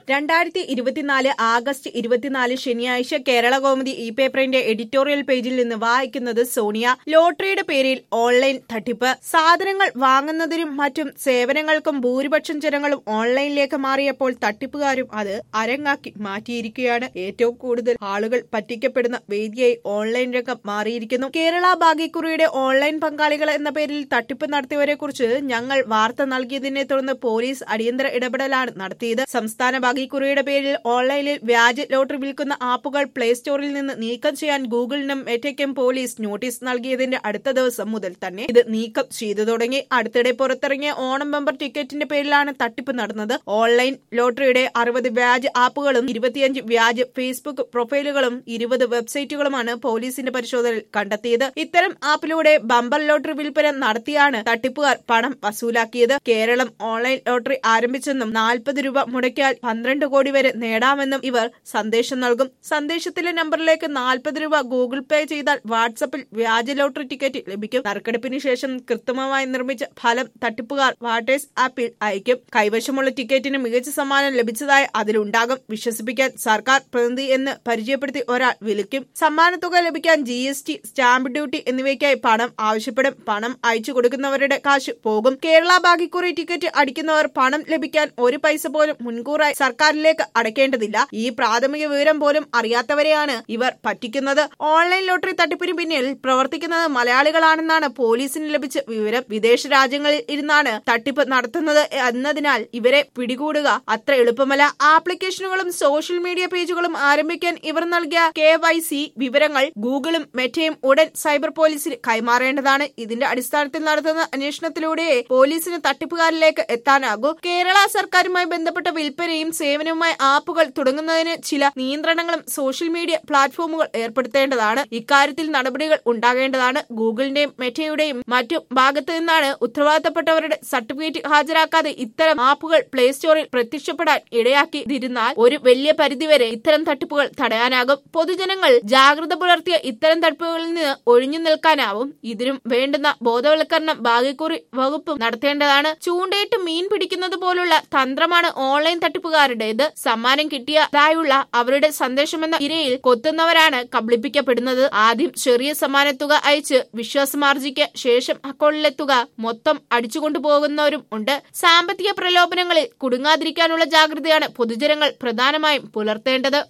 രണ്ടായിരത്തി ഇരുപത്തിനാല് ആഗസ്റ്റ് ഇരുപത്തിനാല് ശനിയാഴ്ച കേരള കൗമുദി ഈ പേപ്പറിന്റെ എഡിറ്റോറിയൽ പേജിൽ നിന്ന് വായിക്കുന്നത് സോണിയ ലോട്ടറിയുടെ പേരിൽ ഓൺലൈൻ തട്ടിപ്പ് സാധനങ്ങൾ വാങ്ങുന്നതിനും മറ്റും സേവനങ്ങൾക്കും ഭൂരിപക്ഷം ജനങ്ങളും ഓൺലൈനിലേക്ക് മാറിയപ്പോൾ തട്ടിപ്പുകാരും അത് അരങ്ങാക്കി മാറ്റിയിരിക്കുകയാണ് ഏറ്റവും കൂടുതൽ ആളുകൾ പറ്റിക്കപ്പെടുന്ന വേദിയായി ഓൺലൈൻ രംഗം മാറിയിരിക്കുന്നു കേരള ഭാഗ്യക്കുറിയുടെ ഓൺലൈൻ പങ്കാളികൾ എന്ന പേരിൽ തട്ടിപ്പ് നടത്തിയവരെ കുറിച്ച് ഞങ്ങൾ വാർത്ത നൽകിയതിനെ തുടർന്ന് പോലീസ് അടിയന്തര ഇടപെടലാണ് നടത്തിയത് സംസ്ഥാന ഭാഗ്യക്കുറിയുടെ പേരിൽ ഓൺലൈനിൽ വ്യാജ ലോട്ടറി വിൽക്കുന്ന ആപ്പുകൾ പ്ലേ സ്റ്റോറിൽ നിന്ന് നീക്കം ചെയ്യാൻ ഗൂഗിളിനും മെറ്റയ്ക്കും പോലീസ് നോട്ടീസ് നൽകിയതിന്റെ അടുത്ത ദിവസം മുതൽ തന്നെ ഇത് നീക്കം ചെയ്തു തുടങ്ങി അടുത്തിടെ പുറത്തിറങ്ങിയ ഓണം ബമ്പർ ടിക്കറ്റിന്റെ പേരിലാണ് തട്ടിപ്പ് നടന്നത് ഓൺലൈൻ ലോട്ടറിയുടെ അറുപത് വ്യാജ ആപ്പുകളും ഇരുപത്തിയഞ്ച് വ്യാജ ഫേസ്ബുക്ക് പ്രൊഫൈലുകളും ഇരുപത് വെബ്സൈറ്റുകളുമാണ് പോലീസിന്റെ പരിശോധനയിൽ കണ്ടെത്തിയത് ഇത്തരം ആപ്പിലൂടെ ബമ്പർ ലോട്ടറി വിൽപ്പന നടത്തിയാണ് തട്ടിപ്പുകാർ പണം വസൂലാക്കിയത് കേരളം ഓൺലൈൻ ലോട്ടറി ആരംഭിച്ചെന്നും നാൽപ്പത് രൂപ മുടക്കിയാൽ പന്ത്രണ്ട് കോടി വരെ നേടാമെന്നും ഇവർ സന്ദേശം നൽകും സന്ദേശത്തിലെ നമ്പറിലേക്ക് നാൽപ്പത് രൂപ ഗൂഗിൾ പേ ചെയ്താൽ വാട്സപ്പിൽ വ്യാജ ലോട്ടറി ടിക്കറ്റ് ലഭിക്കും നറുക്കെടുപ്പിന് ശേഷം കൃത്രിമമായി നിർമ്മിച്ച ഫലം തട്ടിപ്പുകാർ വാട്ടേഴ്സ് ആപ്പിൽ അയക്കും കൈവശമുള്ള ടിക്കറ്റിന് മികച്ച സമ്മാനം ലഭിച്ചതായി അതിലുണ്ടാകും വിശ്വസിപ്പിക്കാൻ സർക്കാർ പ്രതിനിധി എന്ന് പരിചയപ്പെടുത്തി ഒരാൾ വിളിക്കും സമ്മാനത്തുക ലഭിക്കാൻ G S T stamp duty എന്നിവയ്ക്കായി പണം ആവശ്യപ്പെടും പണം അയച്ചു കൊടുക്കുന്നവരുടെ കാശ് പോകും കേരള ഭാഗ്യക്കുറി ടിക്കറ്റ് അടിക്കുന്നവർ പണം ലഭിക്കാൻ ഒരു പൈസ പോലും മുൻകൂറായി സർക്കാരിലേക്ക് അടയ്ക്കേണ്ടതില്ല ഈ പ്രാഥമിക വിവരം പോലും അറിയാത്തവരെയാണ് ഇവർ പറ്റിക്കുന്നത് ഓൺലൈൻ ലോട്ടറി തട്ടിപ്പിന് പിന്നിൽ പ്രവർത്തിക്കുന്നത് മലയാളികളാണെന്നാണ് പോലീസിന് ലഭിച്ച വിവരം വിദേശ രാജ്യങ്ങളിൽ ഇരുന്നാണ് തട്ടിപ്പ് നടത്തുന്നത് എന്നതിനാൽ ഇവരെ പിടികൂടുക അത്ര എളുപ്പമല്ല ആപ്ലിക്കേഷനുകളും സോഷ്യൽ മീഡിയ പേജുകളും ആരംഭിക്കാൻ ഇവർ നൽകിയ കെ വൈ സി വിവരങ്ങൾ ഗൂഗിളും മെറ്റയും ഉടൻ സൈബർ പോലീസിന് കൈമാറേണ്ടതാണ് ഇതിന്റെ അടിസ്ഥാനത്തിൽ നടത്തുന്ന അന്വേഷണത്തിലൂടെ പോലീസിന് തട്ടിപ്പുകാരിലേക്ക് എത്താനാകൂ കേരള സർക്കാരുമായി ബന്ധപ്പെട്ട വിൽപ്പനയും സേവനവുമായി ആപ്പുകൾ തുടങ്ങുന്നതിന് ചില നിയന്ത്രണങ്ങളും സോഷ്യൽ മീഡിയ പ്ലാറ്റ്ഫോമുകൾ ഏർപ്പെടുത്തേണ്ടതാണ് ഇക്കാര്യത്തിൽ നടപടികൾ ഉണ്ടാകേണ്ടതാണ് ഗൂഗിളിന്റെയും മെറ്റയുടെയും മറ്റു ഭാഗത്തു നിന്നാണ് ഉത്തരവാദിത്തപ്പെട്ടവരുടെ സർട്ടിഫിക്കറ്റ് ഹാജരാക്കാതെ ഇത്തരം ആപ്പുകൾ പ്ലേ സ്റ്റോറിൽ പ്രത്യക്ഷപ്പെടാൻ ഇടയാക്കിയിരുന്നാൽ ഒരു വലിയ പരിധിവരെ ഇത്തരം തട്ടിപ്പുകൾ തടയാനാകും പൊതുജനങ്ങൾ ജാഗ്രത പുലർത്തിയ ഇത്തരം തട്ടിപ്പുകളിൽ നിന്ന് ഒഴിഞ്ഞു നിൽക്കാനാവും ഇതിനും വേണ്ടുന്ന ബോധവൽക്കരണം ഭാഗ്യക്കുറി വകുപ്പ് നടത്തേണ്ടതാണ് ചൂണ്ടയിട്ട് മീൻ പിടിക്കുന്നത് പോലുള്ള തന്ത്രമാണ് ഓൺലൈൻ തട്ടിപ്പുകാരുടേത് സമ്മാനം കിട്ടിയതായുള്ള അവരുടെ സന്ദേശമെന്ന ഇരയിൽ കൊത്തുന്നവരാണ് കബളിപ്പിക്കപ്പെടുന്നത് ആദ്യം ചെറിയ സമ്മാനത്തുക അയച്ച് വിശ്വാസമാർജിക്ക ശേഷം അക്കൗണ്ടിലെ തുക മൊത്തം അടിച്ചുകൊണ്ടു പോകുന്നവരും ഉണ്ട് സാമ്പത്തിക പ്രലോഭനങ്ങളിൽ കുടുങ്ങാതിരിക്കാനുള്ള ജാഗ്രതയാണ് പൊതുജനങ്ങൾ പ്രധാനമായും പുലർത്തേണ്ടത്